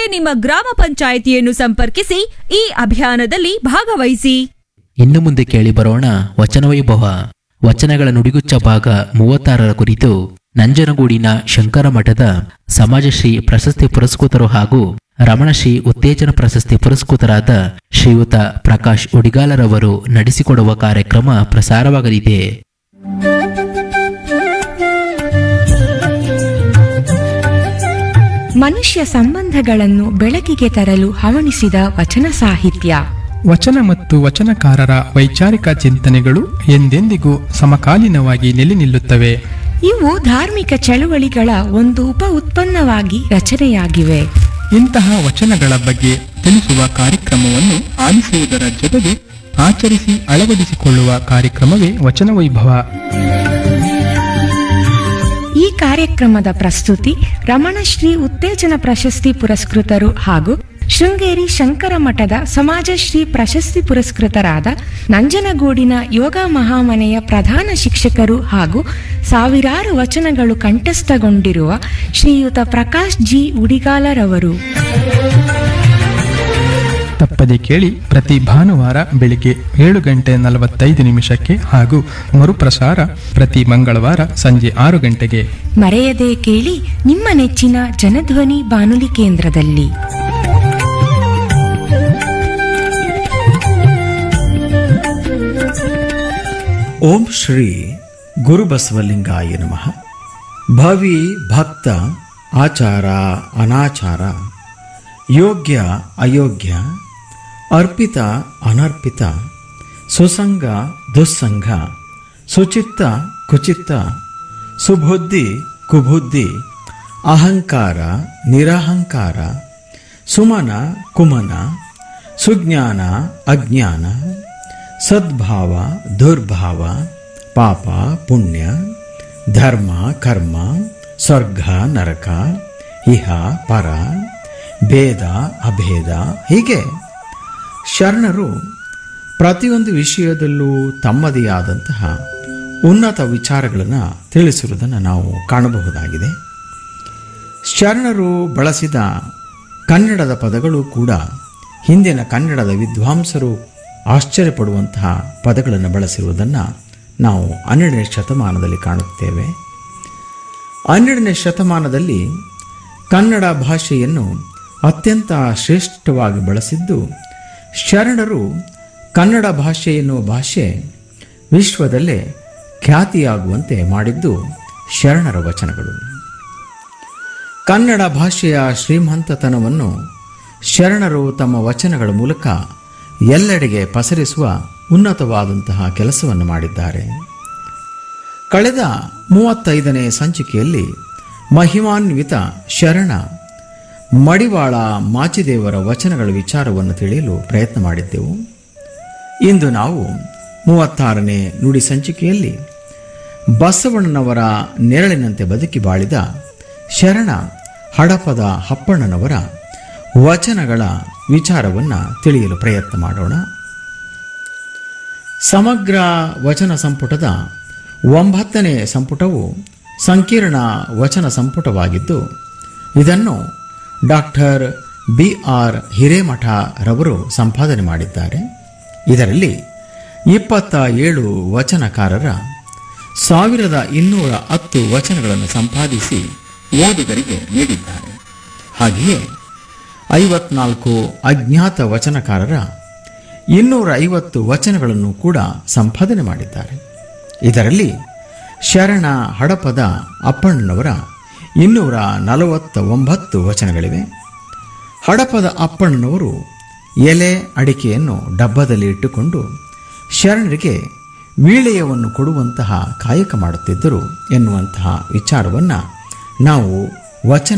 ನಿಮ್ಮ ಗ್ರಾಮ ಪಂಚಾಯಿತಿಯನ್ನು ಸಂಪರ್ಕಿಸಿ ಈ ಅಭಿಯಾನದಲ್ಲಿ ಭಾಗವಹಿಸಿ ಇನ್ನು ಮುಂದೆ ಕೇಳಿ ಬರೋಣ ವಚನ ವೈಭವ ವಚನಗಳ ನುಡಿಗುಚ್ಚ ಭಾಗ ಮೂವತ್ತಾರರ ಕುರಿತು ನಂಜನಗೂಡಿನ ಶಂಕರ ಮಠದ ಸಮಾಜಶ್ರೀ ಪ್ರಶಸ್ತಿ ಪುರಸ್ಕೃತರು ಹಾಗೂ ರಮಣಶ್ರೀ ಉತ್ತೇಜನ ಪ್ರಶಸ್ತಿ ಪುರಸ್ಕೃತರಾದ ಶ್ರೀಯುತ ಪ್ರಕಾಶ್ ಉಡಿಗಾಲರವರು ನಡೆಸಿಕೊಡುವ ಕಾರ್ಯಕ್ರಮ ಪ್ರಸಾರವಾಗಲಿದೆ ಮನುಷ್ಯ ಸಂಬಂಧಗಳನ್ನು ಬೆಳಕಿಗೆ ತರಲು ಹವಣಿಸಿದ ವಚನ ಸಾಹಿತ್ಯ ವಚನ ಮತ್ತು ವಚನಕಾರರ ವೈಚಾರಿಕ ಚಿಂತನೆಗಳು ಎಂದೆಂದಿಗೂ ಸಮಕಾಲೀನವಾಗಿ ನೆಲೆ ನಿಲ್ಲುತ್ತವೆ ಇವು ಧಾರ್ಮಿಕ ಚಳುವಳಿಗಳ ಒಂದು ಉಪ ಉತ್ಪನ್ನವಾಗಿ ರಚನೆಯಾಗಿವೆ ಇಂತಹ ವಚನಗಳ ಬಗ್ಗೆ ತಿಳಿಸುವ ಕಾರ್ಯಕ್ರಮವನ್ನು ಆಲಿಸುವುದರ ಜೊತೆಗೆ ಆಚರಿಸಿ ಅಳವಡಿಸಿಕೊಳ್ಳುವ ಕಾರ್ಯಕ್ರಮವೇ ವಚನ ವೈಭವ ಈ ಕಾರ್ಯಕ್ರಮದ ಪ್ರಸ್ತುತಿ ರಮಣಶ್ರೀ ಉತ್ತೇಜನ ಪ್ರಶಸ್ತಿ ಪುರಸ್ಕೃತರು ಹಾಗೂ ಶೃಂಗೇರಿ ಶಂಕರ ಮಠದ ಸಮಾಜಶ್ರೀ ಪ್ರಶಸ್ತಿ ಪುರಸ್ಕೃತರಾದ ನಂಜನಗೂಡಿನ ಯೋಗ ಮಹಾಮನೆಯ ಪ್ರಧಾನ ಶಿಕ್ಷಕರು ಹಾಗೂ ಸಾವಿರಾರು ವಚನಗಳು ಕಂಠಸ್ಥಗೊಂಡಿರುವ ಶ್ರೀಯುತ ಪ್ರಕಾಶ್ ಜಿ ಉಡಿಗಾಲರವರು ತಪ್ಪದೆ ಕೇಳಿ ಪ್ರತಿ ಭಾನುವಾರ ಬೆಳಿಗ್ಗೆ ಏಳು ಗಂಟೆ ನಲವತ್ತೈದು ನಿಮಿಷಕ್ಕೆ ಹಾಗೂ ಮರುಪ್ರಸಾರ ಪ್ರತಿ ಮಂಗಳವಾರ ಸಂಜೆ ಆರು ಗಂಟೆಗೆ ಮರೆಯದೆ ಕೇಳಿ ನಿಮ್ಮ ನೆಚ್ಚಿನ ಜನಧ್ವನಿ ಬಾನುಲಿ ಕೇಂದ್ರದಲ್ಲಿ ಓಂ ಶ್ರೀ ಗುರುಬಸವಲಿಂಗಾಯ ನಮಃ ಭವಿ ಭಕ್ತ ಆಚಾರ ಅನಾಚಾರ ಯೋಗ್ಯ ಅಯೋಗ್ಯ ಅರ್ಪಿತ ಅನರ್ಪಿತ ಸುಸಂಗ ದುಸ್ಸಂಗ ಸುಚಿತ್ತ ಕುಚಿತ್ತ ಸುಬುದ್ಧಿ ಕುಬುದ್ಧಿ ಅಹಂಕಾರ ನಿರಹಂಕಾರ ಸುಮನ ಕುಮನ ಸುಜ್ಞಾನ ಅಜ್ಞಾನ ಸದ್ಭಾವ ದುರ್ಭಾವ ಪಾಪ ಪುಣ್ಯ ಧರ್ಮ ಕರ್ಮ ಸ್ವರ್ಗ ನರಕ ಇಹ ಪರ ಭೇದ ಅಭೇದ ಹೀಗೆ ಶರಣರು ಪ್ರತಿಯೊಂದು ವಿಷಯದಲ್ಲೂ ತಮ್ಮದೇ ಆದಂತಹ ಉನ್ನತ ವಿಚಾರಗಳನ್ನು ತಿಳಿಸಿರುವುದನ್ನು ನಾವು ಕಾಣಬಹುದಾಗಿದೆ ಶರಣರು ಬಳಸಿದ ಕನ್ನಡದ ಪದಗಳು ಕೂಡ ಹಿಂದಿನ ಕನ್ನಡದ ವಿದ್ವಾಂಸರು ಆಶ್ಚರ್ಯಪಡುವಂತಹ ಪದಗಳನ್ನು ಬಳಸಿರುವುದನ್ನು ನಾವು ಹನ್ನೆರಡನೇ ಶತಮಾನದಲ್ಲಿ ಕಾಣುತ್ತೇವೆ ಹನ್ನೆರಡನೇ ಶತಮಾನದಲ್ಲಿ ಕನ್ನಡ ಭಾಷೆಯನ್ನು ಅತ್ಯಂತ ಶ್ರೇಷ್ಠವಾಗಿ ಬಳಸಿದ್ದು ಶರಣರು ಕನ್ನಡ ಭಾಷೆ ಎನ್ನುವ ಭಾಷೆ ವಿಶ್ವದಲ್ಲೇ ಖ್ಯಾತಿಯಾಗುವಂತೆ ಮಾಡಿದ್ದು ಶರಣರ ವಚನಗಳು ಕನ್ನಡ ಭಾಷೆಯ ಶ್ರೀಮಂತತನವನ್ನು ಶರಣರು ತಮ್ಮ ವಚನಗಳ ಮೂಲಕ ಎಲ್ಲೆಡೆಗೆ ಪಸರಿಸುವ ಉನ್ನತವಾದಂತಹ ಕೆಲಸವನ್ನು ಮಾಡಿದ್ದಾರೆ ಕಳೆದ ಮೂವತ್ತೈದನೇ ಸಂಚಿಕೆಯಲ್ಲಿ ಮಹಿಮಾನ್ವಿತ ಶರಣ ಮಡಿವಾಳ ಮಾಚಿದೇವರ ವಚನಗಳ ವಿಚಾರವನ್ನು ತಿಳಿಯಲು ಪ್ರಯತ್ನ ಮಾಡಿದ್ದೆವು ಇಂದು ನಾವು ಮೂವತ್ತಾರನೇ ನುಡಿ ಸಂಚಿಕೆಯಲ್ಲಿ ಬಸವಣ್ಣನವರ ನೆರಳಿನಂತೆ ಬದುಕಿ ಬಾಳಿದ ಶರಣ ಹಡಪದ ಹಪ್ಪಣ್ಣನವರ ವಚನಗಳ ವಿಚಾರವನ್ನು ತಿಳಿಯಲು ಪ್ರಯತ್ನ ಮಾಡೋಣ ಸಮಗ್ರ ವಚನ ಸಂಪುಟದ ಒಂಬತ್ತನೇ ಸಂಪುಟವು ಸಂಕೀರ್ಣ ವಚನ ಸಂಪುಟವಾಗಿದ್ದು ಇದನ್ನು ಡಾಕ್ಟರ್ ಬಿ ಆರ್ ಹಿರೇಮಠ ರವರು ಸಂಪಾದನೆ ಮಾಡಿದ್ದಾರೆ ಇದರಲ್ಲಿ ಇಪ್ಪತ್ತ ಏಳು ವಚನಕಾರರ ಸಾವಿರದ ಇನ್ನೂರ ಹತ್ತು ವಚನಗಳನ್ನು ಸಂಪಾದಿಸಿ ಓದುಗರಿಗೆ ನೀಡಿದ್ದಾರೆ ಹಾಗೆಯೇ ಐವತ್ನಾಲ್ಕು ಅಜ್ಞಾತ ವಚನಕಾರರ ಇನ್ನೂರ ಐವತ್ತು ವಚನಗಳನ್ನು ಕೂಡ ಸಂಪಾದನೆ ಮಾಡಿದ್ದಾರೆ ಇದರಲ್ಲಿ ಶರಣ ಹಡಪದ ಅಪ್ಪಣ್ಣನವರ ಇನ್ನೂರ ನಲವತ್ತ ಒಂಬತ್ತು ವಚನಗಳಿವೆ ಹಡಪದ ಅಪ್ಪಣ್ಣನವರು ಎಲೆ ಅಡಿಕೆಯನ್ನು ಡಬ್ಬದಲ್ಲಿ ಇಟ್ಟುಕೊಂಡು ಶರಣರಿಗೆ ವೀಳೆಯವನ್ನು ಕೊಡುವಂತಹ ಕಾಯಕ ಮಾಡುತ್ತಿದ್ದರು ಎನ್ನುವಂತಹ ವಿಚಾರವನ್ನು ನಾವು ವಚನ